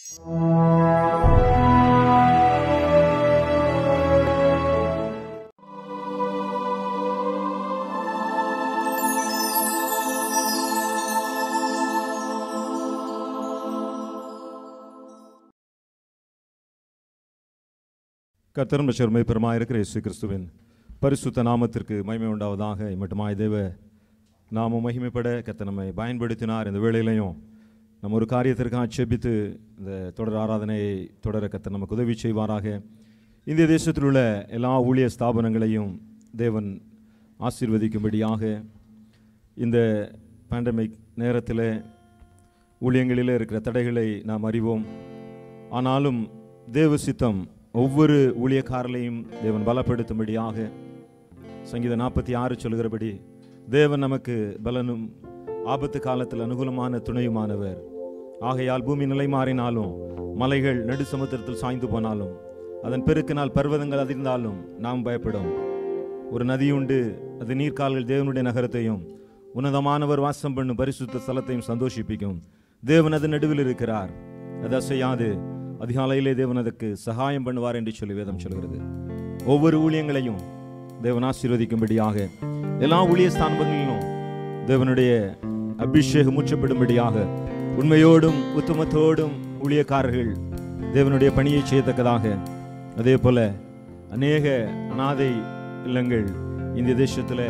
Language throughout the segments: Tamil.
கர்த்தரும் ரட்சகருமே பெருமாயிருக்கிற இயேசு கிறிஸ்துவின் பரிசுத்த நாமத்திற்கு மகிமை உண்டாவதாக மட்டுமாய் தேவ நாம மகிமைப்பட கர்த்தர் நம்மை பயன்படுத்தினார் இந்த வேளையிலையும் நம்ம ஒரு காரியத்திற்காக செபித்து இந்த தொடர் ஆராதனையை தொடர கர்த்தர் நமக்கு உதவி செய்வாராக இந்திய தேசத்தில் உள்ள எல்லா ஊழிய ஸ்தாபனங்களையும் தேவன் ஆசீர்வதிக்கும்படியாக இந்த பேண்டமிக் நேரத்தில் ஊழியங்களிலே இருக்கிற தடைகளை நாம் அறிவோம் ஆனாலும் தேவ சித்தம் ஒவ்வொரு ஊழியக்காரர்களையும் தேவன் பலப்படுத்தும்படியாக சங்கீத நாற்பத்தி ஆறு சொல்கிறபடி தேவன் நமக்கு பலனும் ஆபத்து காலத்தில் அனுகூலமான துணையுமானவர் ஆகையால் பூமி நிலை மாறினாலும் மலைகள் நடு சமுத்திரத்தில் சாய்ந்து போனாலும் அதன் பெருக்கினால் பர்வதங்கள் அதிர்ந்தாலும் நாம் பயப்படும் ஒரு நதியுண்டு அது நீர்க்கால்கள் தேவனுடைய நகரத்தையும் உன்னதமானவர் வாசம் பண்ணும் பரிசுத்த ஸ்தலத்தையும் சந்தோஷிப்பிக்கும் தேவன் அது நடுவில் இருக்கிறார் அது அசையாது அதிகாலையிலே தேவன் அதற்கு சகாயம் பண்ணுவார் என்று சொல்லி வேதம் சொல்கிறது ஒவ்வொரு ஊழியங்களையும் தேவன் ஆசீர்வதிக்கும்படியாக எல்லா ஊழிய ஸ்தானங்களிலும் தேவனுடைய அபிஷேகம் ஊற்றப்படும்படியாக உண்மையோடும் உத்தமத்தோடும் ஊழியக்காரர்கள் தேவனுடைய பணியை செய்யத்தக்கதாக அதே போல அநேக அனாதை இல்லங்கள் இந்திய தேசத்தில்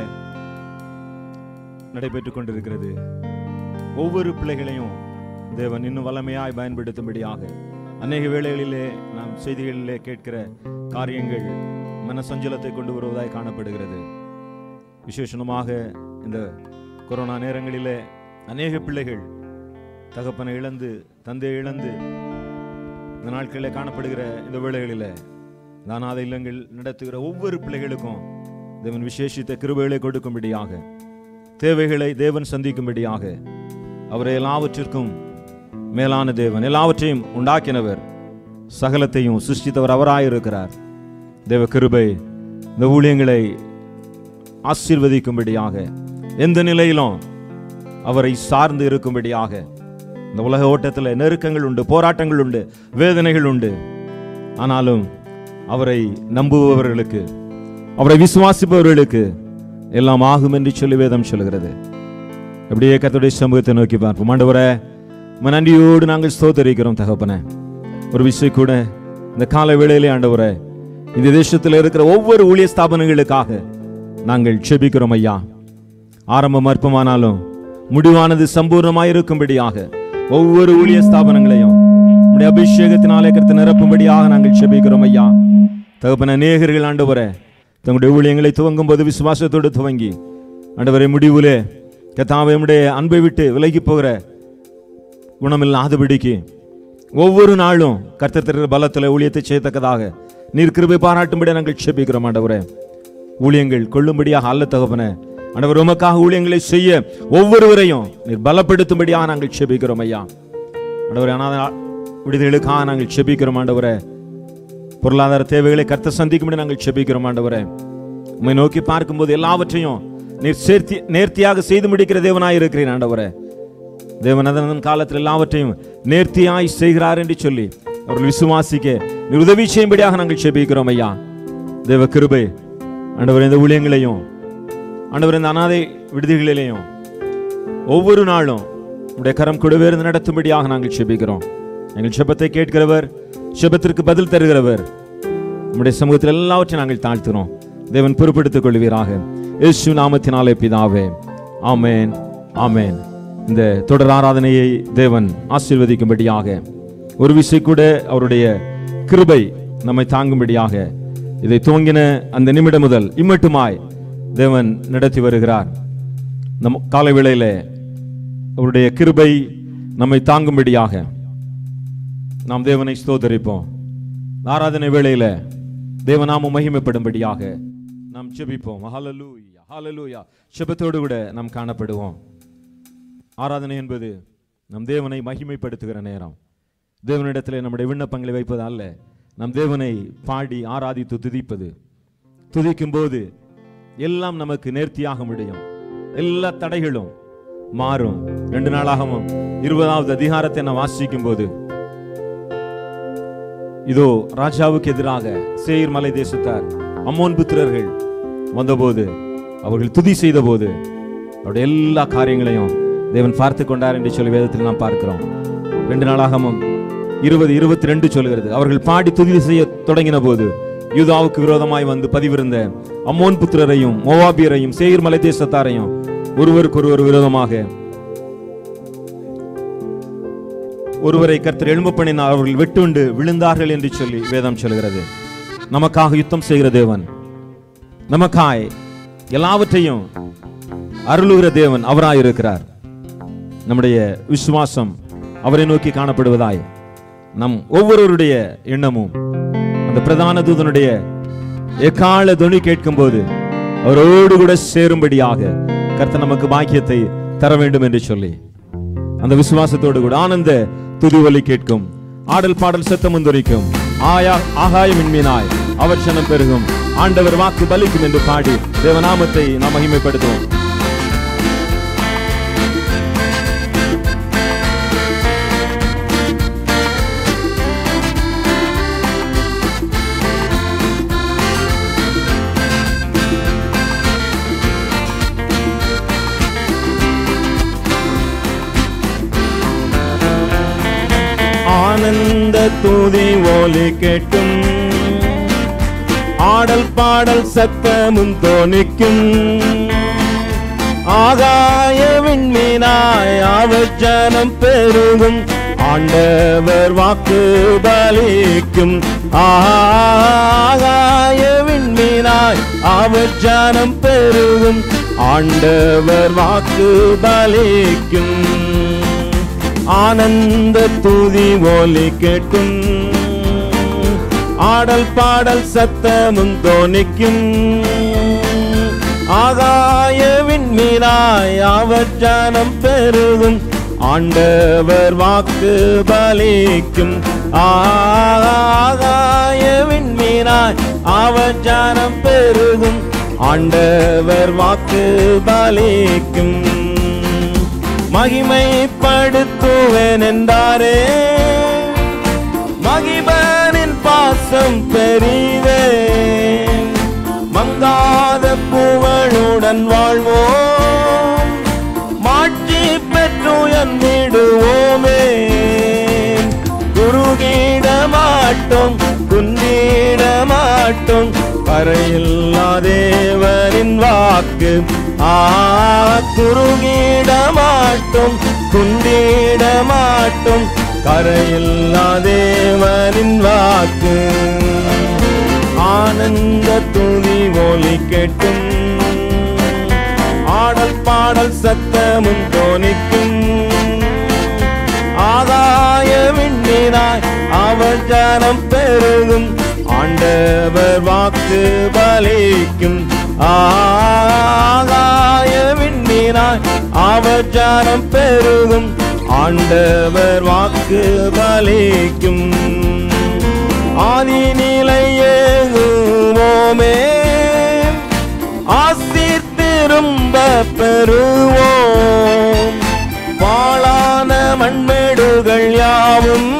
நடைபெற்றுக் கொண்டிருக்கிறது ஒவ்வொரு பிள்ளைகளையும் தேவன் இன்னும் வல்லமையாய் பயன்படுத்தும்படியாக அநேக வேளைகளிலே நாம் செய்திகளிலே கேட்கிற காரியங்கள் மனசஞ்சலத்தை கொண்டு வருவதாய் காணப்படுகிறது விசேஷமாக இந்த கொரோனா நேரங்களிலே அநேக பிள்ளைகள் தகப்பனை இழந்து தந்தையை இழந்து இந்த நாட்களில் காணப்படுகிற இந்த வேளைகளிலே அனாத இல்லங்கள் நடத்துகிற ஒவ்வொரு பிள்ளைகளுக்கும் தேவன் விசேஷித்த கிருபைகளை கொடுக்கும்படியாக தேவைகளை தேவன் சந்திக்கும்படியாக அவரை எல்லாவற்றிற்கும் மேலான தேவன் எல்லாவற்றையும் உண்டாக்கினவர் சகலத்தையும் சிருஷ்டித்தவர் அவராயிருக்கிறார் தேவ கிருபை இந்த ஊழியங்களை ஆசீர்வதிக்கும்படியாக எந்த நிலையிலும் அவரை சார்ந்து இருக்கும்படியாக இந்த உலக ஓட்டத்தில் நெருக்கங்கள் உண்டு போராட்டங்கள் உண்டு வேதனைகள் உண்டு ஆனாலும் அவரை நம்புபவர்களுக்கு அவரை விசுவாசிப்பவர்களுக்கு எல்லாம் ஆகும் என்று சொல்லி வேதம் சொல்கிறது அப்படியே கர்த்தருடைய சமூகத்தை நோக்கி பார்ப்போம் ஆண்டவரே உம்மை நன்றியோடு நாங்கள் ஸ்தோத்தரிக்கிறோம் தகப்பனே ஒரு விஷயம் கூட இந்த கால வேளையிலே ஆண்டவரே இந்த தேசத்தில் இருக்கிற ஒவ்வொரு ஊழிய ஸ்தாபனங்களுக்காக நாங்கள் செபிக்கிறோம் ஐயா ஆரம்பம் அற்பமானாலும் முடிவானது சம்பூர்ணமாயிருக்கும்படியாக ஒவ்வொரு ஊழிய ஸ்தாபனங்களையும் உடைய அபிஷேகத்தினாலே கருத்து நிரப்பும்படியாக நாங்கள் செபிக்கிறோம் ஐயா தகப்பன நேகர்கள் ஆண்டவரே தங்களுடைய ஊழியங்களை துவங்கும் போது விசுவாசத்தோடு துவங்கி ஆண்டவரை முடிவிலே கத்தாவை உம்முடைய அன்பை விட்டு விலகி போகிற குணமில்லாதபடிக்கு ஒவ்வொரு நாளும் கர்த்தர் தருகிற பலத்தில் ஊழியத்தை செய்யத்தக்கதாக நீர் கிருபை பாராட்டும்படி நாங்கள் செபிக்கிறோம் ஆண்டவரே ஊழியங்கள் கொள்ளும்படியாக அல்ல தகப்பனே ஆண்டவர் உமக்காக ஊழியங்களை செய்ய ஒவ்வொருவரையும் நீர் பலப்படுத்தும்படியாக நாங்கள் செபிக்கிறோம் ஐயா ஆண்டவரே அனாத விடுதலுக்காக நாங்கள் செபிக்கிறோம் ஆண்டவரே பொருளாதார தேவைகளை கர்த்த சந்திக்கும்படி நாங்கள் செபிக்கிறோம் ஆண்டவரே உம்மை நோக்கி பார்க்கும்போது எல்லாவற்றையும் நீர் சேர்த்தி நேர்த்தியாக செய்து முடிக்கிற தேவனாய் இருக்கிறேன் ஆண்டவரே தேவன் அதன் காலத்தில் எல்லாவற்றையும் நேர்த்தியாய் செய்கிறார் என்று சொல்லி அவர்கள் விசுவாசிக்க நீர் உதவி செய்யும்படியாக நாங்கள் செபிக்கிறோம் ஐயா தேவ கிருபை ஆண்டவர் இந்த ஊழியங்களையும் ஆண்டவர் இந்த அனாதை விடுதிகளிலேயும் ஒவ்வொரு நாளும் உடைய கரம் கொடுவேறு நடத்தும்படியாக நாங்கள் செபிக்கிறோம் எங்கள் செபத்தை கேட்கிறவர் செபத்திற்கு பதில் தருகிறவர் உம்முடைய சமூகத்தில் எல்லாவற்றையும் நாங்கள் தாழ்த்துறோம் தேவன் பொறுப்படுத்திக் கொள்வீராக இயேசு நாமத்தினாலே பிதாவே ஆமேன் ஆமேன் இந்த தொடர் ஆராதனையை தேவன் ஆசீர்வதிக்கும்படியாக ஒரு விசை கூட அவருடைய கிருபை நம்மை தாங்கும்படியாக இதை துவங்கின அந்த நிமிடம் முதல் இம்மட்டுமாய் தேவன் நடத்தி வருகிறார் நம் காலை வேளையிலே அவருடைய கிருபை நம்மை தாங்கும்படியாக நாம் தேவனை ஸ்தோத்தரிப்போம் ஆராதனை வேளையில தேவநாமம் மகிமைப்படும்படியாக நாம் செபிப்போம் ஹalleluya ஹalleluya செபத்தோடு கூட நாம் காணப்படுவோம் ஆராதனை என்பது நம் தேவனை மகிமைப்படுத்துகிற நேரம் தேவனிடத்தில் நம்முடைய விண்ணப்பங்களை வைப்பது அல்ல நம் தேவனை பாடி ஆராதித்து துதிப்பது துதிக்கும் போது எல்லாம் நமக்கு நேர்த்தியாக முடியும் எல்லா தடைகளும் மாறும் ரெண்டு நாளாகவும் இருபதாவது அதிகாரத்தை நான் வாசிக்கும் போது இதோ ராஜாவுக்கு எதிராக சேயீர் மலை தேசத்தார் அம்மோன் புத்திரர்கள் வந்தபோது அவர்கள் துதி செய்தபோது அவருடைய எல்லா காரியங்களையும் தேவன் பார்த்து கொண்டார் என்று சொல்லி வேதத்தில் நாம் பார்க்கிறோம் ரெண்டு நாளாகமும் இருபது இருபத்தி ரெண்டு சொல்கிறது அவர்கள் பாடி துதி செய்ய தொடங்கின போது யூதாவுக்கு விரோதமாய் வந்து பதிவிருந்த அம்மோன் புத்திரரையும் மோவாபியரையும் சேயீர் மலை தேசத்தாரையும் ஒருவருக்கொருவர் விரோதமாக ஒருவரை கர்த்தர் எழும்ப பண்ணினார் அவர்கள் வெட்டுண்டு விழுந்தார்கள் என்று சொல்லி வேதம் சொல்கிறது நமக்காக யுத்தம் செய்கிற தேவன் நமக்காய் எல்லாவற்றையும் அருளுகிற தேவன் அவராயிருக்கிறார் நம்முடைய விசுவாசம் அவரை நோக்கி காணப்படுவதாய் நம் ஒவ்வொருவருடைய எண்ணமும் அந்த பிரதான தூதனுடைய எக்கால துணி கேட்கும்போது அவரோடு கூட சேரும்படியாக கர்த்தர் நமக்கு பாக்கியத்தை தர வேண்டும் என்று சொல்லி அந்த விசுவாசத்தோடு கூட ஆனந்த துதிவலி கேட்கும் ஆடல் பாடல் சத்தமும் துரிக்கும் ஆயா ஆகாயம் விண்மீனாய் அவர் சனம் பெருகும் ஆண்டவர் வாக்கு பலிக்கும் என்று பாடி தேவநாமத்தை நாம் மகிமைப்படுத்துவோம் ஆனந்த தூதி ஓலி கேட்கும் ஆடல் பாடல் சத்தமும் தோணிக்கும் ஆகாய விண்மீனாய் அவர் ஜனம் பெருகும் ஆண்டவர் வாக்கு பலிக்கும் ஆகாய விண்மீனாய் அவர் ஜனம் பெருகும் ஆண்டவர் வாக்கு பலிக்கும் ஆனந்த தூதி ஓலி கேட்கும் ஆடல் பாடல் சத்தமும் தோணிக்கும் ஆகாய விண்மீனாய் அவர் ஜனம் பெருகும் ஆண்டவர் வாக்கு பலிக்கும் ஆகாய விண்மீனாய் அவர் ஜனம் பெருகும் ஆண்டவர் வாக்கு பலிக்கும் மகிமைப்படுத்துவேன் என்றாரே மகிபனின் பாசம் பெரிதே மங்காத புகழுடன் வாழ்வோம் மாட்சி பெற்றுயர்ந்திடுவோமே குறுகிட மாட்டோம் குந்திட மாட்டோம் கரையில்லா தேவனின் வாக்கு ஆ குறுகிட மாட்டோம் குந்திட மாட்டோம் கரையில்லா தேவனின் வாக்கு ஆனந்த துணி ஒலி கேட்கும் ஆடல் பாடல் சத்தமும் தோணிக்கும் ஆகாய விண்ணினாய் அவர் ஜனம் பெருகும் ஆண்டவர் வாக்கு பலிக்கும் ஆகாய விண்ணினாய் அவர் ஜனம் பெருகும் ஆண்டவர் வாக்கு பலிக்கும் ஆதி நிலையேகுவோமே ஆசீர் திரும்ப பெறுவோம் பாழான மண்மேடுகள் யாவும்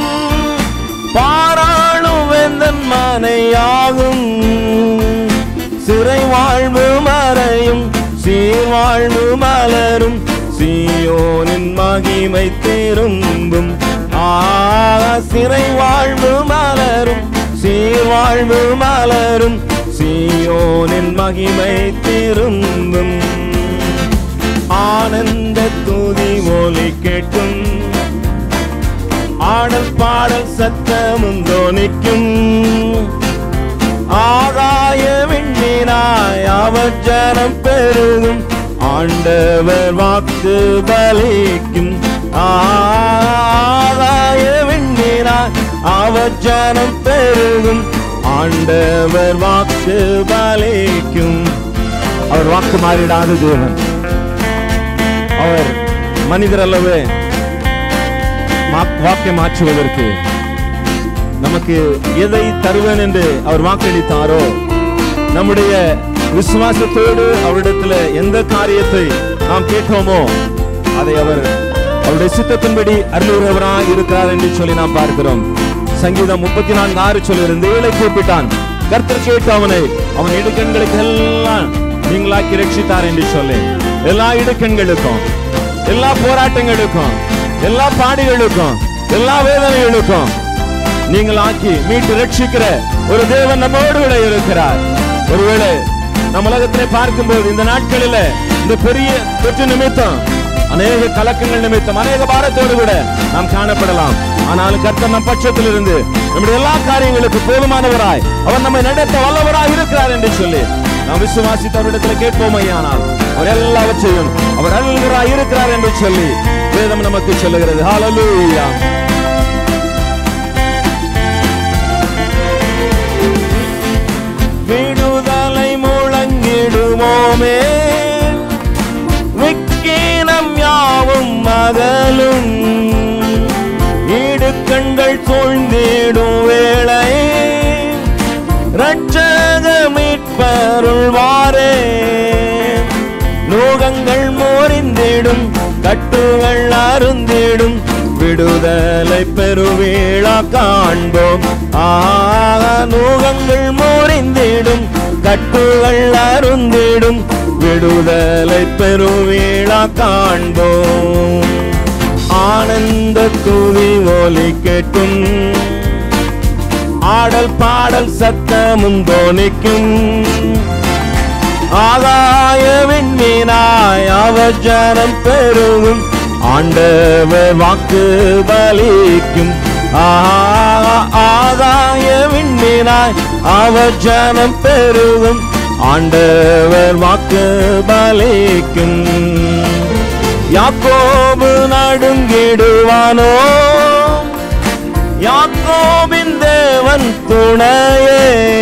பாராளும் வெந்தன் மனையாகும் சிறை வாழ்வு மறையும் சீர்வாழ்வு மலரும் சீயோனின் மகிமை திரும்பும் ஆ சிறை வாழ்வு மலரும் சீர்வாழ்வு மலரும் சீயோனின் மகிமை திரும்பும் ஆனந்த துதி ஒலி கேட்கும் ஆடல் பாடல் சத்தமும் தோணிக்கும் ஆகாய விண்ணினாய் அவர் ஜனம் பெருகும் ஆண்டவர் வாக்கு பலிக்கும் ஆகாய விண்ணினாய் அவர் ஜனம் பெருகும் ஆண்டவர் வாக்கு பலிக்கும் அவர் வாக்கு மாறிடாத தேவன் அவர் மனிதர் அல்லவே மா- வாக்கை மாற்றுவதற்கு நமக்கு எதை தருவேன் என்று அவர் வாக்களித்தாரோ நம்முடைய விசுவாசத்தோடு அவரிடத்துல எந்த காரியத்தை நாம் கேட்டோமோ அதை அவர் அவருடைய சித்தத்தின்படி அருளுகிறவராய் இருக்கிறார் என்று சொல்லி நாம் பார்க்கிறோம் சங்கீதம் முப்பத்தி நான்கு ஆறு சொல்கிறது இந்த ஏழை கூப்பிட்டான் கர்த்தர் கேட்டு அவனை அவன் இடுக்கண்களுக்கு எல்லாம் நீங்களாக்கி ரட்சித்தார் என்று சொல்லி எல்லா இடுக்கண்களுக்கும் எல்லா போராட்டங்களுக்கும் எல்லா பாடுகளுக்கும் எல்லா வேதனைகளுக்கும் நீங்கள் ஆக்கி மீட்டு ரட்சிக்கிற ஒரு தேவன் நம்மோடு கூட இருக்கிறார் ஒருவேளை நம் உலகத்திலே பார்க்கும்போது இந்த நாட்களில இந்த பெரிய தொற்று நிமித்தம் அநேக கலக்கங்கள் நிமித்தம் அநேக பாரத்தோடு கூட நாம் காணப்படலாம் ஆனாலும் கர்த்தர் நம் பட்சத்தில் இருந்து நம்முடைய எல்லா காரியங்களுக்கு போதுமானவராய் அவர் நம்மை நடத்த வல்லவராய் இருக்கிறார் என்று சொல்லி நாம் விசுவாசித்தவரிடத்தில் கேட்போம் ஐயானால் அவர் எல்லாவற்றையும் அவர் அல்வராய் இருக்கிறார் என்று சொல்லி வேதம் நமக்கு சொல்லுகிறது ஹalleluya விடுதலை முழங்கிடுவோமே விக்கீனம் யாவும் மகளும் ஈடுக்கண்கள் சூழ்ந்திடும் வேளை ரட்சக மீட்பருள்வாரே நோகங்கள் மோரிந்திடும் கட்டுகள் அருந்திடும் விடுதலை பெருவேளா காண்போம் ஆக நோகங்கள் மோரிந்திடும் கட்டுகள் அருந்திடும் விடுதலை பெருவேளா காண்போம் ஆனந்த துதி ஒலி கேட்கும் ஆடல் பாடல் சத்தமும் தோனிக்கும் ஆகாய விண்மீனாய் அவஜனம் பெருகும் ஆண்டவர் வாக்கு பலிக்கும் ஆஹா, ஆகாய விண்மீனாய் அவஜனம் பெருகும் ஆண்டவர் வாக்கு பலிக்கும் யாக்கோபு நடுங்கிடுவானோ யாக்கோபின் தேவன் துணையே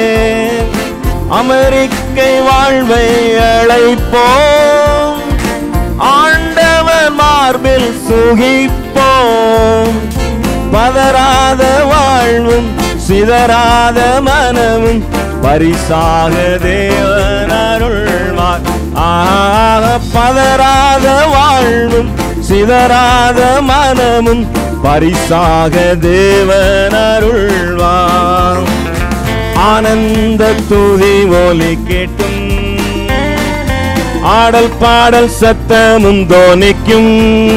அமெரிக்கை வாழ்வை அழைப்போம் ஆண்டவர் மார்பில் சுகிப்போம் பதறாத வாழ்வும் சிதறாத மனமும் பரிசாக தேவன் அருள்வார் ஆக பதறாத வாழ்வும் சிதறாத மனமும் பரிசாக தேவன் அருள்வார் ஆனந்த துதி ஒலி கேட்டும் ஆடல் பாடல் சத்தமும் தோனிக்கும்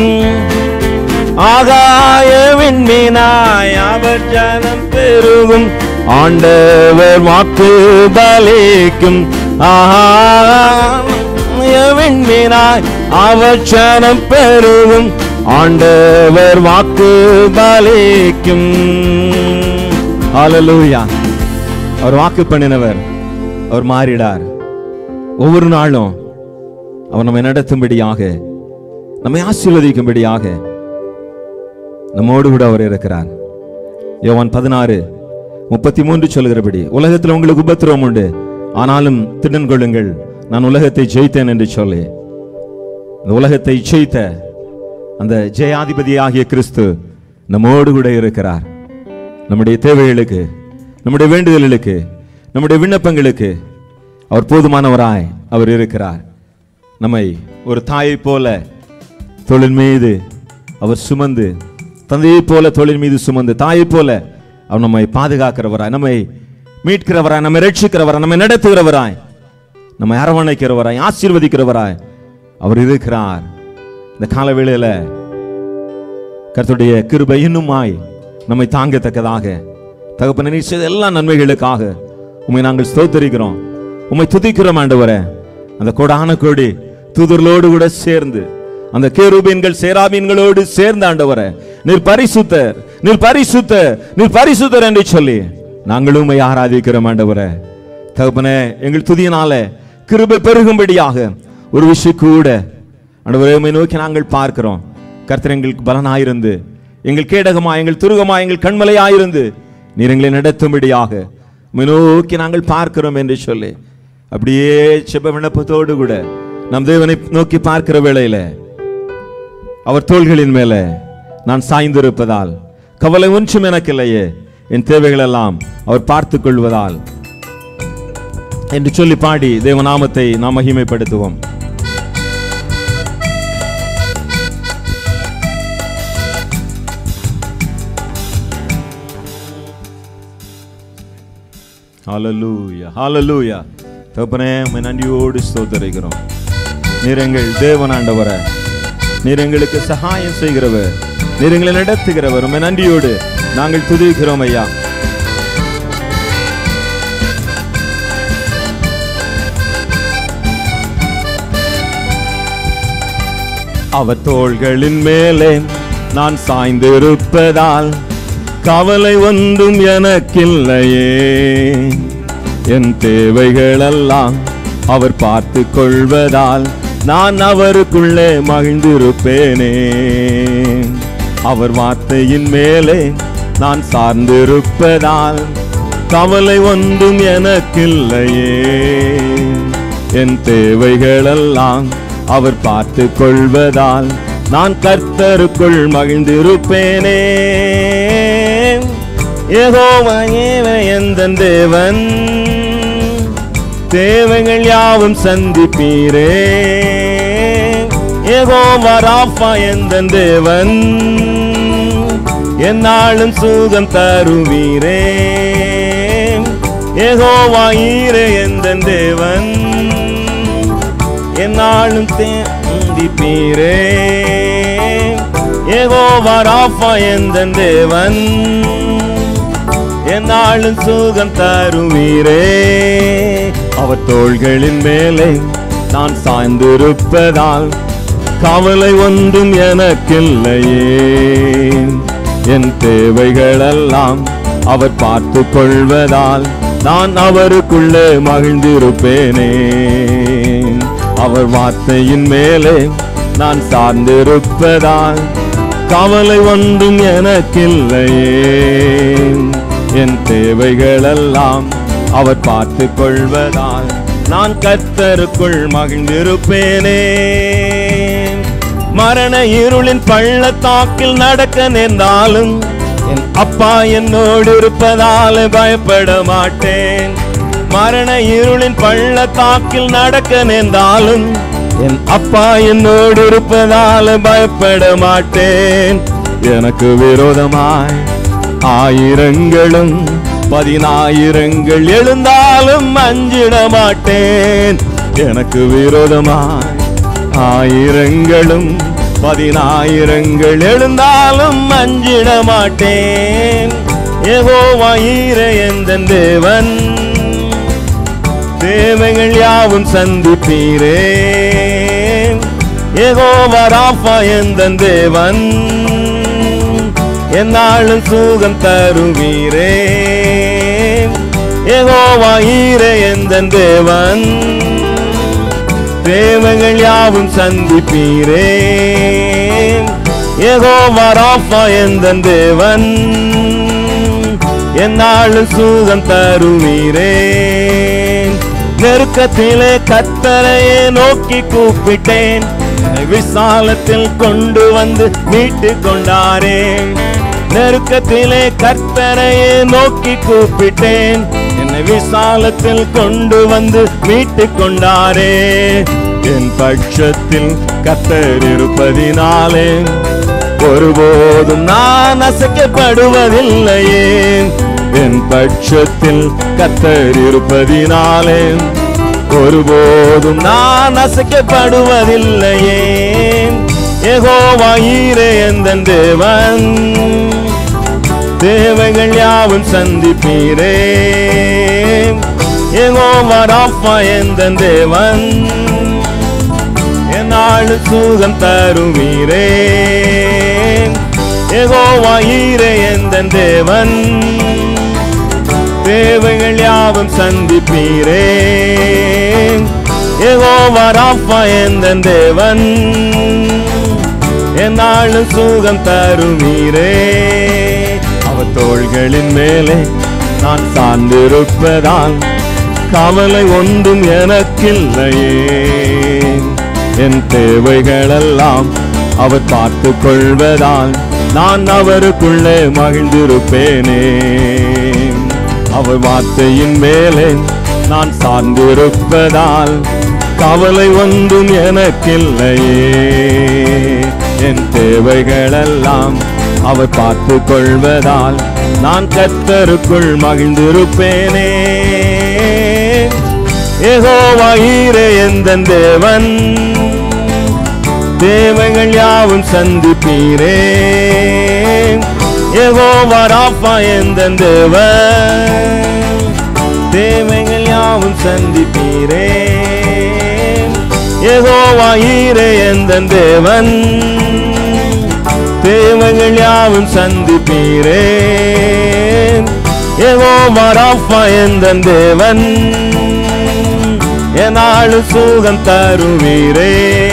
ஆகாய விண்மீனாய் அவர் ஜனம் பெருகும் ஆண்டவர் வாக்கு பலிக்கும் ஆகாய விண்மீனாய் அவர் ஜனம் பெருகும் ஆண்டவர் வாக்கு பலிக்கும் ஹalleluya அவர் வாக்கு பண்ணினவர் அவர் மாறிடார் ஒவ்வொரு நாளும் அவர் நம்மை நடத்தும்படியாக நம்மை ஆசீர்வதிக்கும்படியாக நம்மோடு கூட அவர் இருக்கிறார் யோவான் பதினாறு முப்பத்தி மூன்று சொல்கிறபடி உலகத்தில் உங்களுக்கு உபத்திரவம் உண்டு ஆனாலும் திடன் கொள்ளுங்கள் நான் உலகத்தை ஜெயித்தேன் என்று சொல்லி இந்த உலகத்தை ஜெயித்த அந்த ஜெயாதிபதியாகிய கிறிஸ்து நம்மோடு கூட இருக்கிறார் நம்முடைய தேவைகளுக்கு நம்முடைய வேண்டுதல்களுக்கு நம்முடைய விண்ணப்பங்களுக்கு அவர் போதுமானவராய் அவர் இருக்கிறார் நம்மை ஒரு தாயைப் போல தொழில் மீது அவர் சுமந்து தந்தையைப் போல தொழில் மீது சுமந்து தாயைப் போல அவர் நம்மை பாதுகாக்கிறவராய் நம்மை மீட்கிறவராய் நம்மை ரட்சிக்கிறவராய் நம்மை நடத்துகிறவராய் நம்மை அரவணைக்கிறவராய் ஆசீர்வதிக்கிறவராய் அவர் இருக்கிறார் இந்த காலவேளையில கர்த்தருடைய கிருபை இன்னுமாய் நம்மை தாங்கத்தக்கதாக தகப்பன நீ செய்த எல்லா நன்மைகளுக்காக உம்மை நாங்கள் ஸ்தோத்தரிக்கிறோம் உம்மை துதிக்கிறோம் ஆண்டவரே அந்த கோடான கோடி தூதர்களோடு கூட சேர்ந்து அந்த கேருபீன்கள் சேராபீன்களோடு சேர்ந்து ஆண்டவரே நீர் பரிசுத்தர் நீர் பரிசுத்தர் நீர் பரிசுத்தர் என்று சொல்லி நாங்களும் உம்மை ஆராதிக்கிறோம் ஆண்டவரே தகப்பனே எங்கள் துதியினால கிருபை பெருகும்படியாக ஒரு விஷயம் கூட ஆண்டவரே உம்மை நோக்கி நாங்கள் பார்க்கிறோம் கர்த்தர் எங்களுக்கு பலனாயிருந்து எங்கள் கேடகமா எங்கள் துருகமா எங்கள் கண்மலையாயிருந்து நீர் எங்களை நடத்தும்படியாக உம்மை நோக்கி நாங்கள் பார்க்கிறோம் என்று சொல்லி அப்படியே செப விண்ணப்பத்தோடு கூட நம் தேவனை நோக்கி பார்க்கிற வேளையில அவர் தோள்களின் மேலே நான் சாய்ந்திருப்பதால் கவலை ஒன்றும் எனக்கு இல்லையே என் தேவைகள் எல்லாம் அவர் பார்த்துக் கொள்வதால் என்று சொல்லி பாடி தேவநாமத்தை நாம் மகிமைப்படுத்துவோம் ஹalleluya ஹalleluya தகப்பனே உம்மை நன்றியோடு ஸ்தோத்தரிக்கிறோம் நீர் எங்கள் தேவனாண்டவரே நீர் எங்களுக்கு சகாயம் செய்கிறவர் நீர் எங்களை நடத்துகிறவர் உம்மை நன்றியோடு நாங்கள் துதிக்கிறோம் ஐயா அவர் தோள்களின் மேலே நான் சாய்ந்திருப்பதால் கவலை ஒன்றும் எனக்கில்லையே என் தேவைகளெல்லாம் அவர் பார்த்து கொள்வதால் நான் அவருக்குள்ளே மகிழ்ந்திருப்பேனே அவர் வார்த்தையின் மேலே நான் சார்ந்திருப்பதால் கவலை ஒன்றும் எனக்கில்லையே என் தேவைகளெல்லாம் அவர் பார்த்து கொள்வதால் நான் கர்த்தருக்குள் மகிழ்ந்திருப்பேனே ஏகோவாயேவ எந்த தேவன் தேவைகள் யாவும் சந்திப்பீரே ஏகோவா ராஃபா எந்த தேவன் என்னாலும் சுகம் தருவீரே ஏகோவா ஈரே எந்த தேவன் என்னாலும் தேந்திப்பீரே ஏகோவா ராஃபா எந்த தேவன் என்னாலும் சுகம் தருவீரே அவர் தோள்களின் மேலே நான் சாய்ந்திருப்பதால் கவலை ஒன்றும் எனக்கில்லையே என் தேவைகளெல்லாம் அவர் பார்த்து கொள்வதால் நான் அவருக்குள்ளே மகிழ்ந்திருப்பேனே அவர் வார்த்தையின் மேலே நான் சார்ந்திருப்பதால் கவலை ஒன்றும் எனக்கில்லையே என் தேவைகளெல்லாம் அவர் பார்த்து கொள்வதால் நான் கர்த்தருக்குள் மகிழ்ந்திருப்பேனே மரண இருளின் பள்ளத்தாக்கில் நடக்க நேர்ந்தாலும் என் அப்பா என்னோடு இருப்பதால் பயப்பட மாட்டேன் மரண இருளின் பள்ளத்தாக்கில் நடக்க நேர்ந்தாலும் என் அப்பா என்னோடு இருப்பதால் பயப்பட மாட்டேன் எனக்கு விரோதமாய் ஆயிரங்களும் பதினாயிரங்கள் எழுந்தாலும் அஞ்சிட மாட்டேன் எனக்கு விரோதமாய் ஆயிரங்களும் பதினாயிரங்கள் எழுந்தாலும் அஞ்சிட மாட்டேன் ஏகோவாயிர எந்த தேவன் தேவைகள் யாவும் சந்திப்பீரே ஏகோவா ராஃபா எந்த தேவன் என்னாலும் சுகம் தருவீரே ஏகோவா ஈரே எந்த தேவன் தேவைகள் யாவும் சந்திப்பீரே ஏகோவா ராஃபா எந்த தேவன் என்னாலும் சுகம் தருவீரே நெருக்கத்திலே கத்தரையே நோக்கி கூப்பிட்டேன் என்னை விசாலத்தில் கொண்டு வந்து மீட்டு கொண்டாரே நெருக்கத்திலே கர்த்தரையே நோக்கி கூப்பிட்டேன் என்னை விசாலத்தில் கொண்டு வந்து மீட்டு கொண்டாரே என் பட்சத்தில் கத்தர் இருப்பதினாலே ஒருபோதும் நான் அசைக்கப்படுவதில்லையே என் பட்சத்தில் கத்தர் இருப்பதினாலே ஒருபோதும் நான் அசைக்கப்படுவதில்லையே ஏகோவாயிரே எந்த தேவன் தேவைகள் யாவும் சந்திப்பீரே ஏகோவா ராஃபா எந்த தேவன் என்னாள் சுகம் தருவீரே ஏகோவாயிரே எந்த தேவன் தேவைகள் யாவும் சந்திப்பீரே ஏகோவா ராஃபா எந்த தேவன் என்னாலும் சுகம் தருவீரே அவர் தோள்களின் மேலே நான் சார்ந்திருப்பதால் கவலை ஒன்றும் எனக்கில்லையே என் தேவைகளெல்லாம் அவர் பார்த்து கொள்வதால் நான் அவருக்குள்ளே மகிழ்ந்திருப்பேனே அவர் வார்த்தையின் மேலே நான் சார்ந்திருப்பதால் கவலை ஒன்றும் எனக்கில்லையே என் தேவைகளெல்லாம் அவர் பார்த்து கொள்வதால் நான் கத்தருக்குள் மகிழ்ந்திருப்பேனே யெகோவா ஈரே எந்தன் தேவன் தேவைகள் யாவும் சந்திப்பீரே யெகோவா ராஃபா எந்தன் தேவன் தேவைகள் யாவும் சந்திப்பீரே யெகோவா ஈரே எந்தன் தேவன் தேவைகள் யாவும் சந்திப்பீரே யெகோவா ராஃபா எந்தன் தேவன் என்னாலும் சுகம் தருவீரே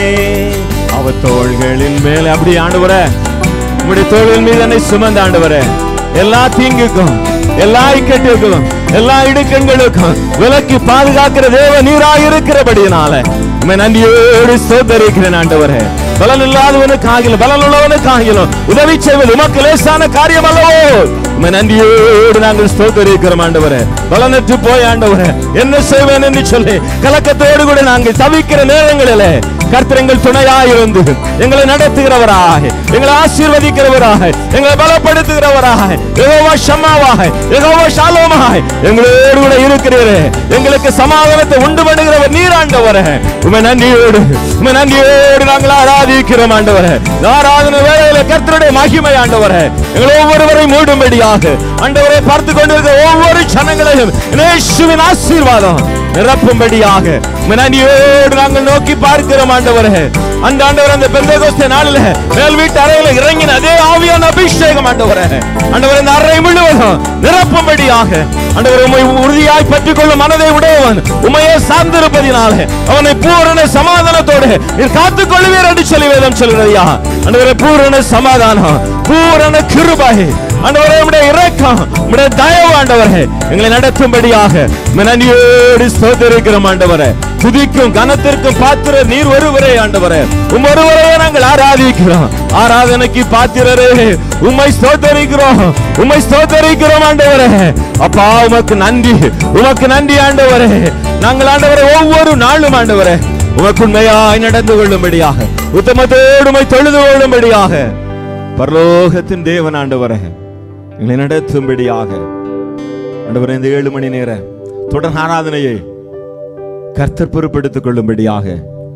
அவர் தோள்களின் மேலே அப்படி ஆண்டவர உங்களுடைய தோள்கள் மீது என்னை சுமந்த ஆண்டவர எல்லா தீங்குக்கும் எல்லா இக்கட்டுக்கும் எல்லா இடுக்கண்களுக்கும் விலக்கி பாதுகாக்கிற தேவ நீராக இருக்கிறபடியினால உண்மை நன்றியோடு சோதரிக்கிறேன் ஆண்டவரே பலன் இல்லாதவனுக்கு ஆகிலும் பலன் உள்ளவனுக்கு ஆகிலும் உதவி செய்வது உமக்கு லேசான காரியம் அல்லவோ உம்மை நன்றியோடு நாங்கள் ஸ்தோத்தரிக்கிறோம் ஆண்டவரே பலனற்று போய் ஆண்டவரே என்ன செய்வேன் என்று சொல்லி கலக்கத்தோடு கூட நாங்கள் தவிக்கிற நேரங்களிலே கர்த்தர் எங்கள் துணையாயிருந்து எங்களை நடத்துகிறவராக எங்களை ஆசீர்வதிக்கிறவராக எங்களை பலப்படுத்துகிறவராக யெகோவா ஷம்மாவாக யெகோவா ஷாலோமாக எங்களோடு கூட இருக்கிறீரே எங்களுக்கு சமாதானத்தை உண்டு பண்ணுகிறவர் நீராண்டவரே உமை நன்றியோடு உமை நன்றியோடு நாங்கள் ஆராதிக்கிறோம் ஆண்டவரே இந்த ஆராதனை வேளையில கர்த்தருடைய மகிமை ஆண்டவரே எங்களை ஒவ்வொருவரை மூடும்படியாக ஆண்டவரை பார்த்து கொண்டிருக்கிற ஒவ்வொரு ஜனங்களையும் இயேசுவின் ஆசீர்வாதம் நிரப்பும்படியாக உம்மை நன்றியோடு நாங்கள் நோக்கி பார்க்கிறோம் ஆண்டவரே அந்த ஆண்டவர் அந்த பெந்தகோஸ்தே நாளில் மேல் வீட்டு அறையில இறங்கின அதே ஆவியான அபிஷேகம் ஆண்டவரே ஆண்டவர் இந்த அறை முழுவதும் நிரப்பும்படியாக ஆண்டவர் உம்மை உறுதியாய் பற்றிக் கொள்ளும் மனதை உடையவன் உமையே சார்ந்திருப்பதினாலே அவனை பூரண சமாதானத்தோடு நீர் காத்துக் கொள்வீர் என்று சொல்லி வேதம் சொல்கிறதையா ஆண்டவரே பூரண சமாதானம் பூரண கிருபை ஆண்டவரே உம்முடைய இரக்கம் உம்முடைய தயவு ஆண்டவரே எங்களை நடத்தும்படியாக உம்மை நன்றியோடு ஸ்தோத்திரிக்கிறோம் ஆண்டவரே துதிக்கும் கனத்திற்கும் பாத்திர நீர் ஒருவரே ஆண்டவரே உம் ஒருவரையே நாங்கள் ஆராதிக்கிறோம் ஆராதனைக்கு பாத்திரரே உம்மை ஸ்தோத்தரிக்கிறோம் உம்மை ஸ்தோத்தரிக்கிறோம் ஆண்டவரே அப்பா உமக்கு நன்றி உமக்கு நன்றி ஆண்டவரே நாங்கள் ஆண்டவரே ஒவ்வொரு நாளும் ஆண்டவரே உமக்கு உண்மையாய் நடந்து கொள்ளும்படியாக உத்தமத்தோடு உம்மை தொழுது கொள்ளும்படியாக பரலோகத்தின் தேவன் ஆண்டவரே எங்களை நடத்தும்படியாக ஆண்டவரே இந்த ஏழு மணி நேர தொடர் ஆராதனையை கர்த்தர் பொறுப்பெடுத்துக் கொள்ளும்படியாக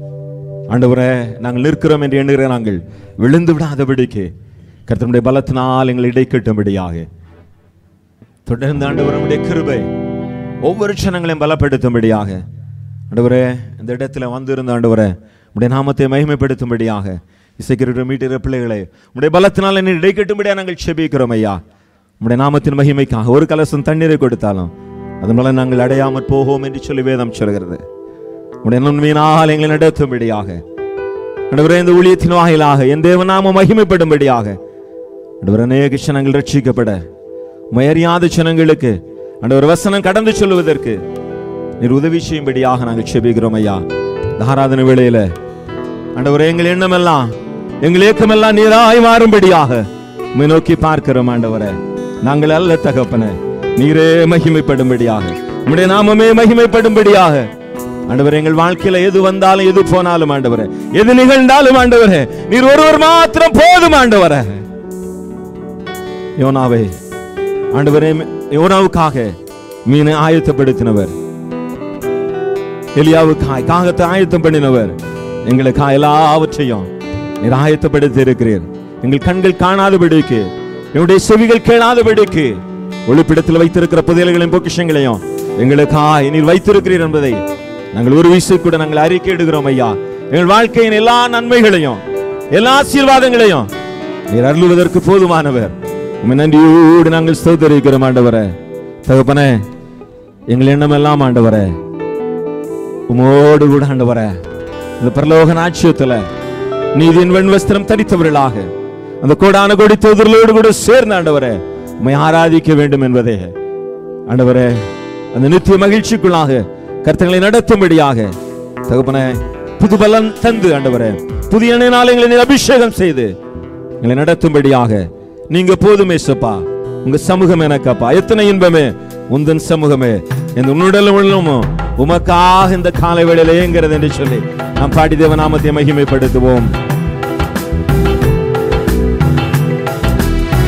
ஆண்டவரே நாங்கள் நிற்கிறோம் என்று எண்ணுகிற நாங்கள் விழுந்து விடாதபடிக்கு கர்த்தருடைய பலத்தினால் எங்களை இடைக்கட்டும்படியாக தொடர்ந்து ஆண்டவருடைய கிருபை ஒவ்வொரு க்ஷணங்களையும் பலப்படுத்தும்படியாக ஆண்டவரே இந்த இடத்துல வந்திருந்த ஆண்டவரே உடைய நாமத்தை மகிமைப்படுத்தும்படியாக இசைக்கிற மீட்டுகிற பிள்ளைகளை உடைய பலத்தினால் என்னை இடைக்கட்டும்படியாக நாங்கள் செபிக்கிறோம் ஐயா உடைய நாமத்தின் மகிமைக்காக ஒரு கலசம் தண்ணீரை கொடுத்தாலும் அதனால நாங்கள் அடையாமற் போவோம் என்று சொல்லி வேதம் சொல்கிறது உடைய நன்மையினால் எங்களை நடத்தும்படியாக ஆண்டவரே இந்த ஊழியத்தின் வாயிலாக என் தேவநாமம் மகிமைப்படும்படியாக ஆண்டவர் அநேக ஜனங்கள் ரட்சிக்கப்பட மயறியாத ஜனங்களுக்கு ஆண்டவர் வசனம் கடந்து சொல்லுவதற்கு நீர் உதவி செய்யும்படியாக நாங்கள் செபிக்கிறோம் ஐயா இந்த ஆராதனை வேளையில ஆண்டவரே எங்கள் எண்ணமெல்லாம் எங்கள் ஏக்கமெல்லாம் நீராய் மாறும்படியாக உம்மை நோக்கி பார்க்கிறோம் ஆண்டவரே நாங்கள் அல்ல தகப்பனே நீரே மகிமைப்படும்படியாக உம்முடைய நாமமே மகிமைப்படும்படியாக ஆண்டவரே எங்கள் வாழ்க்கையில எது வந்தாலும் எது போனாலும் ஆண்டவரே எது நிகழ்ந்தாலும் ஆண்டவரே நீர் ஒருவர் மாத்திரம் போதும் ஆண்டவரே யோனாவே ஆண்டவரே யோனாவுக்காக மீனை ஆயத்தப்படுத்தினவர் எலியாவுக்காய் காகத்தை ஆயத்தம் பண்ணினவர் எங்களுக்காக எல்லாவற்றையும் நீர் ஆயத்தப்படுத்தி இருக்கிறீர் எங்கள் கண்கள் காணாதபடிக்கு என்னுடைய செவிகள் கேளாதபடிக்கு ஒளிப்பிடத்தில் வைத்திருக்கிற புதையல்களின் பொக்கிஷங்களையும் எங்களுக்காய் நீர் வைத்திருக்கிறீர் என்பதை நாங்கள் ஒரு வீசு கூட நாங்கள் அறிக்கையிடுகிறோம் ஐயா எங்கள் வாழ்க்கையின் எல்லா நன்மைகளையும் எல்லா ஆசீர்வாதங்களையும் நீர் அருளுவதற்கு போதுமானவர் உம்மை நன்றியோடு நாங்கள் ஸ்தோத்தரிக்கிறோம் ஆண்டவரே தகப்பனே எங்கள் எண்ணம் எல்லாம் ஆண்டவரே உமோடு கூட ஆண்டவரே இந்த பரலோக நாட்சியத்துல நீதியின் வெண் வஸ்திரம் தரித்தவர்களாக அந்த கோடான கொடி தூதர்களோடு கூட சேர்ந்து ஆண்டவரே உம்மை ஆராதிக்க வேண்டும் என்பதே ஆண்டவரே அந்த நித்திய மகிழ்ச்சிக்குள்ளாக கர்த்தங்களை நடத்தும்படியாக தகப்பனே புது பலன் தந்து ஆண்டவரே புதிய எண்ணெயினால் எங்களை நீர் அபிஷேகம் செய்து எங்களை நடத்தும்படியாக நீங்க போதுமே சப்பா உங்க சமூகம் எனக்கப்பா எத்தனை இன்பமே உந்தன் சமூகமே இந்த உன்னுடலும் உள்ளமோ உமக்காக இந்த காலை வேளையில ஏங்கிறது என்று சொல்லி நாம் பாடி தேவ நாமத்தை மகிமைப்படுத்துவோம்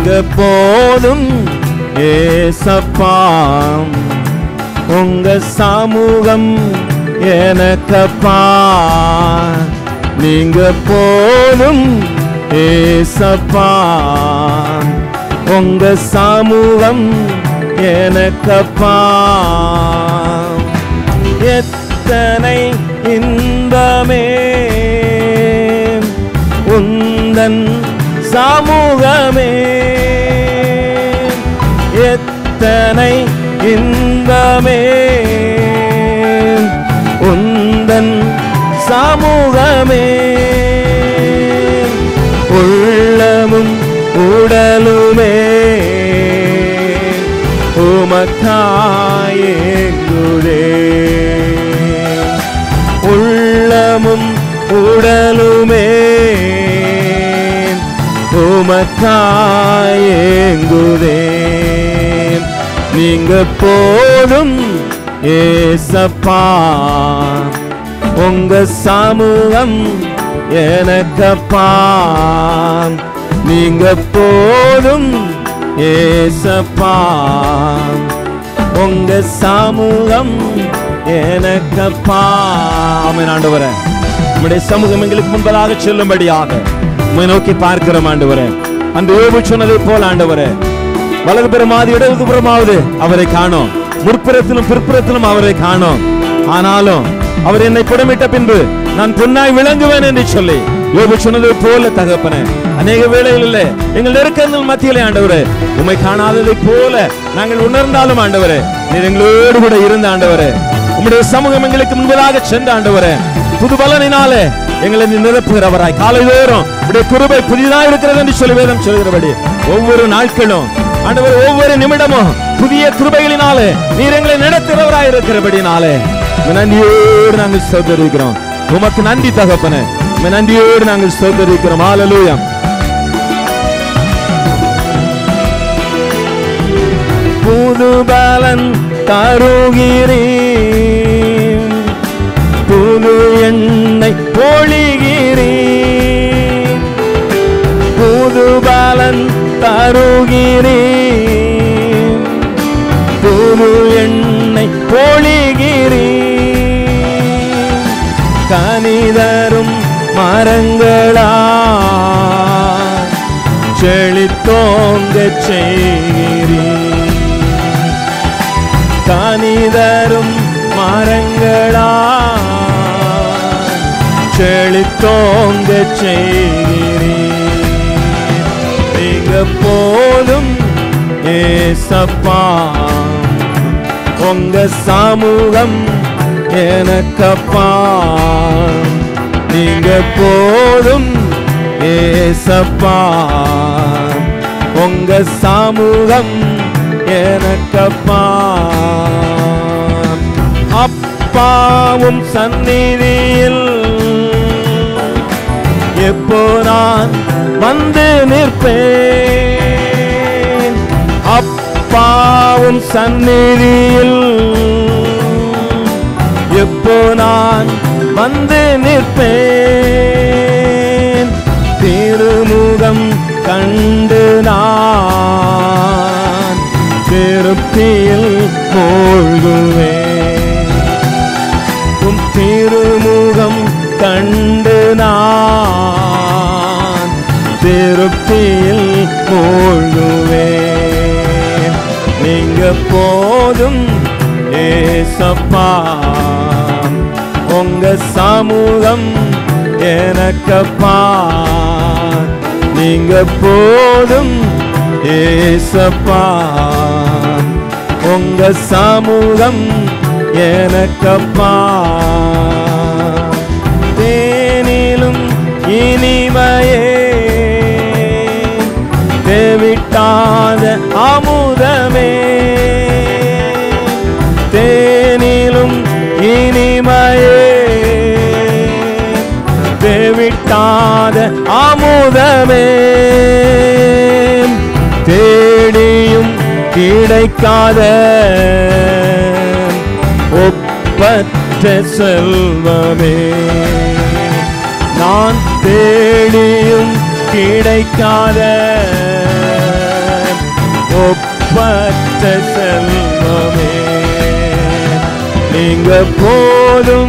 நீங்க போதும் ஏசப்பா உங்க சமூகம் எனக்கப்பா நீங்க போதும் ஏசப்பா உங்க சமூகம் எனக்கப்பா எத்தனை இன்பமே உந்தன் சமூகமே எத்தனை இன்பமே உந்தன் சமூகமே உள்ளமும் உடலுமே உமக்காயேங்குதே உள்ளமும் உடலுமே உமக்காயேங்குதே நீங்க போதும் ஏசப்பா உங்க சமூகம் எனக்கப்பா நீங்க போதும் ஏசப்பா உங்க சமூகம் எனக்கப்பா ஆமென் ஆண்டவரே உம்முடைய சமூகம் எங்களுக்கு முன்பதாக செல்லும்படியாக உம்மை நோக்கி பார்க்கிறோம் ஆண்டவரே அந்த யோபு சொன்னதை போல் ஆண்டவரே வலதுபுறமாவது இடதுபுறமாவது அவரை காணோம் முற்புறத்திலும் பிற்புறத்திலும் அவரை காணோம் ஆனாலும் அவர் என்னை புடமிட்ட பின்பு நான் பொன்னாய் விளங்குவேன் என்று சொல்லி யோபு சொன்னது போல தகப்பனே அநேக வேளைகளிலே எங்கள் நெருக்கங்கள் மத்தியிலே ஆண்டவரே உம்மை காணாததை போல நாங்கள் உணர்ந்தாலும் ஆண்டவரே நீர் எங்களோடு கூட இருந்த ஆண்டவரே உம்முடைய சமூகம் எங்களுக்கு முன்பதாக சென்ற ஆண்டவரே புது பலனினாலே எங்களை நீ நிரப்புகிறவராய் காலைதோறும் உடைய கிருபை புதிதாக இருக்கிறது என்று சொல்லி வேதம் சொல்கிறபடி ஒவ்வொரு நாட்களும் ஆண்டவர் ஒவ்வொரு நிமிடமும் புதிய கிருபைகளினாலே நீர் எங்களை நடத்துகிறவராய் இருக்கிறபடினாலே உம்மை நன்றியோடு நாங்கள் சோதரிக்கிறோம் உமக்கு நன்றி தகப்பனே உம்மை நன்றியோடு நாங்கள் சோதரிக்கிறோம் ஹalleluya புது பலன் தருகிறேன் புது எண்ணெய் பொழிகிறேன் புது பலன் தருகிறேன் புது எண்ணெய் பொழிகிறேன் கனிதரும் மரங்களா செழித்தோங்க செய்கிறேன் கனிதரும் மரங்களா செழித்தோங்க செய்கிறேன் நீங்க போதும் ஏசப்பா உங்க சமூகம் எனக்கப்பா நீங்க போதும் ஏசப்பா உங்க சமூகம் எனக்கப்பா அப்பாவும் சந்நிதியில் எப்போ நான் வந்து நிற்பேன் அப்பாவும் சந்நிதியில் எப்போ நான் வந்து நிற்பேன் திருமுகம் கண்டு நான் திருப்தியில் மூழ்குவேன் உம் திருமுகம் கண்டு நான் திருப்தியில் மூழ்குவேன் நீங்க போதும் ஏசப்பா உங்க சமூகம் எனக்கப்பா நீங்க போதும் ஏசப்பா உங்க சமூகம் எனக்கப்பா தேனிலும் இனிமையே தேவிட்டாத அமுதமே தேனிலும் இனிமையே தேவிட்டாத அமுதமே தேடியும் கிடைக்காத ஒப்பற்ற செல்வமே நான் தேடியும் கிடைக்காத ஒப்பற்ற செல்வமே நீங்க போதும்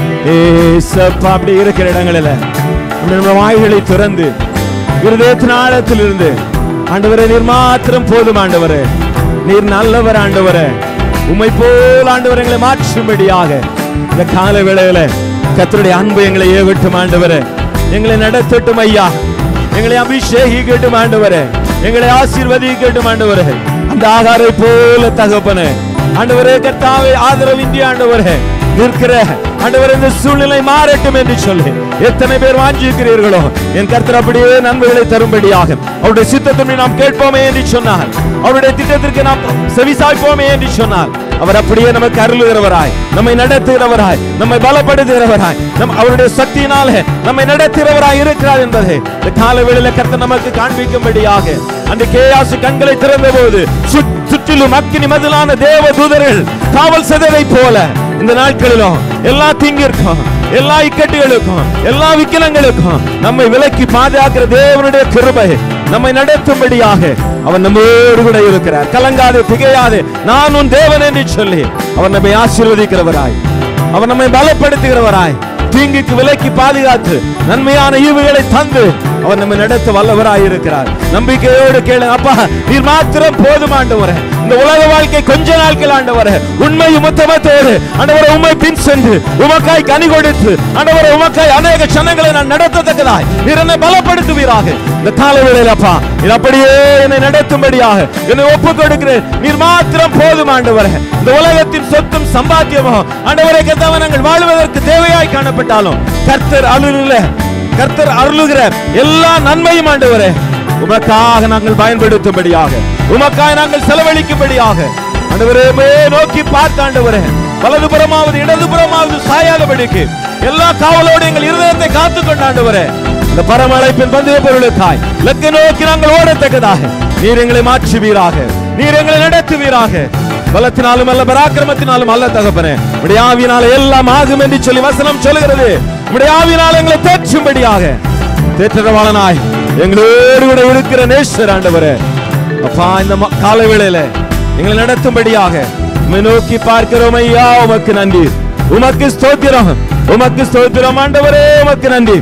ஏசப்பா அப்படி இருக்கிற இடங்களில் அப்படி நம்ம வாய்களை திறந்து இருதயத்தின் ஆழத்தில் இருந்து ஆண்டவரே நீர் மாத்திரம் போதும் ஆண்டவரே நீர் நல்லவர் ஆண்டவரே உம்மை போல் ஆண்டவர் எங்களை மாற்றும்படியாக இந்த கால வேளையில கர்த்தருடைய அன்பு எங்களை ஏவட்டும் ஆண்டவரே எங்களை நடத்தட்டும் ஐயா எங்களை அபிஷேகிக்கட்டும் ஆண்டவரே எங்களை ஆசீர்வதிக்கட்டும் ஆண்டவரே அந்த ஆகாரை போல தகப்பனே ஆண்டவரே கர்த்தாவே ஆதரவின்றி ஆண்டவரே நிற்கிற ஆண்டவர் இந்த சூழ்நிலை மாறட்டும் என்று சொல்லி எத்தனை பேர் வாஞ்சிக்கிறீர்களோ என் கர்த்தர் அப்படியே நன்மைகளை தரும்படியாக அவருடைய சித்தத்தை நாம் கேட்போமே என்று சொன்னார் அவருடைய திட்டத்திற்கு நாம் செவிசாய்ப்போமே என்று சொன்னார் அவர் அப்படியே நமக்கு அருளுகிறவராய் நம்மை நடத்துகிறவராய் நம்மை பலப்படுத்துகிறவராய் நம் அவருடைய சக்தியினாலே நம்மை நடத்துகிறவராய் இருக்கிறார் என்பதை இந்த கால வேளையில கர்த்தர் நமக்கு காண்பிக்கும்படியாக அந்த கேயாசு கண்களை திறந்த போது சுற்றிலும் அக்கினி மதிலான தேவ தூதர்கள் காவல் செய்ததை போல இந்த நாட்களிலும் எல்லா தீங்கிற்கும் எல்லா இக்கட்டுகளுக்கும் எல்லா விக்கலங்களுக்கும் நம்மை விலக்கி பாதுகாக்கிற தேவனுடைய கிருபை நம்மை நடத்தும்படியாக அவன் நம்மோடு கூட இருக்கிறார் கலங்காதே திகையாதே நான் உன் தேவன் என்று சொல்லி அவர் நம்மை ஆசீர்வதிக்கிறவராய் அவர் நம்மை பலப்படுத்துகிறவராய் தீங்குக்கு விலக்கி பாதுகாத்து நன்மையான ஈவுகளை தந்து அவர் நம்மை நடத்த வல்லவராய் இருக்கிறார் நம்பிக்கையோடு கேளு அப்பா நீர் மாத்திரம் போதுமாண்டவரே இந்த உலக வாழ்க்கை கொஞ்ச நாட்கள் ஆண்டவரே உண்மை உத்தமத்தோடு ஆண்டவரை உண்மை பின் சென்று உமக்காய் கனி கொடுத்து ஆண்டவரை உமக்காய் அநேக சனங்களை நான் நடத்தத்தக்கதாய் நீர் என்னை பலப்படுத்துவீராக இந்த கால வேளையில் அப்பா இது அப்படியே என்னை நடத்தும்படியாக என்னை ஒப்பு கொடுக்கிறேன் நீர் மாத்திரம் போதும் ஆண்டவரே இந்த உலகத்தின் சொத்தும் சம்பாத்தியமோ ஆண்டவரை கத்தவன் நாங்கள் வாழ்வதற்கு தேவையாய் காணப்பட்டாலும் கர்த்தர் அருளில கர்த்தர் அருளுகிற எல்லா நன்மையும் ஆண்டவரே உமக்காக நாங்கள் பயன்படுத்தும்படியாக உமக்காக நாங்கள் செலவழிக்கும்படியாக ஆண்டவரே உம்மையே நோக்கி பார்த்து ஆண்டவரே வலதுபுறமாவது இடதுபுறமாவது சாயாதபடிக்கு எல்லா காவலோடு எங்கள் இருதயத்தை காத்துக் கொண்டு ஆண்டவரே இந்த பரமழைப்பின் பந்தய பொருளுக்காய் லக்க நோக்கி நாங்கள் ஓடத்தக்கதாக நீர் எங்களை மாற்றுவீராக நீர் எங்களை நடத்துவீராக பலத்தினாலும் அல்ல பராக்கிரமத்தினாலும் அல்ல தகப்பனே உடைய ஆவியினால எல்லாம் ஆகும் என்று சொல்லி வசனம் சொல்லுகிறது உடைய ஆவியினால் எங்களை தேற்றும்படியாக தேற்றவாளனாய் எங்களோடு கூட இருக்கிற நேஸ்வர் ஆண்டவரே அப்பா இந்த ம- கால வேளையில எங்களை நடத்தும்படியாக உம்மை நோக்கி பார்க்கிறோம் ஐயா உமக்கு நன்றி உமக்கு ஸ்தோத்திரம் உமக்கு ஸ்தோத்திரம் ஆண்டவரே உமக்கு நன்றி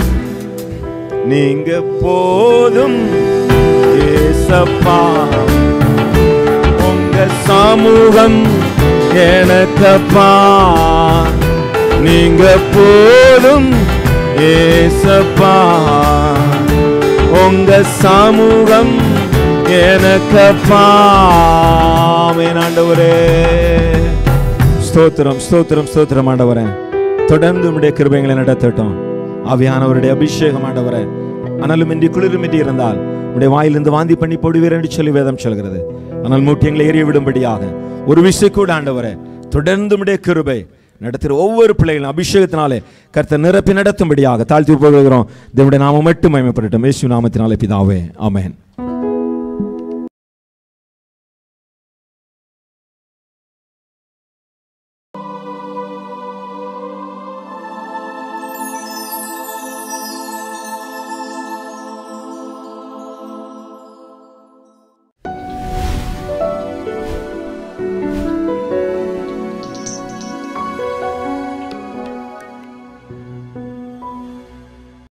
நீங்க போதும் ஏசப்பா உங்க சமூகம் எனக்கப்பா நீங்க போதும் ஏசப்பா உங்க சமூகம் எனக்கப்பா ஆமென் ஆண்டவரே ஸ்தோத்திரம் ஸ்தோத்திரம் ஸ்தோத்திரம் ஆண்டவரே தொடர்ந்து உம்முடைய கிருபைகளை நடத்தட்டும் ஆவியானவருடைய அபிஷேகம் ஆண்டவரே அனலுமின்றி குளிருமின்றி இருந்தால் உடைய வாயிலிருந்து வாந்தி பண்ணி போடுவீர் என்று சொல்லி வேதம் சொல்கிறது ஆனால் மூட்டியங்களை எரிய விடும்படியாக ஒரு விஷயம் கூட ஆண்டவரே தொடர்ந்து உம்முடைய கிருபை நடத்துகிற ஒவ்வொரு பிள்ளைகளும் அபிஷேகத்தினாலே கர்த்தர் நிரப்பி நடத்தும்படியாக தாழ்த்தி போகிறோம் தேவனுடைய நாமம் மட்டும் மயமப்படட்டும் இயேசு நாமத்தினாலே பிதாவே ஆமென்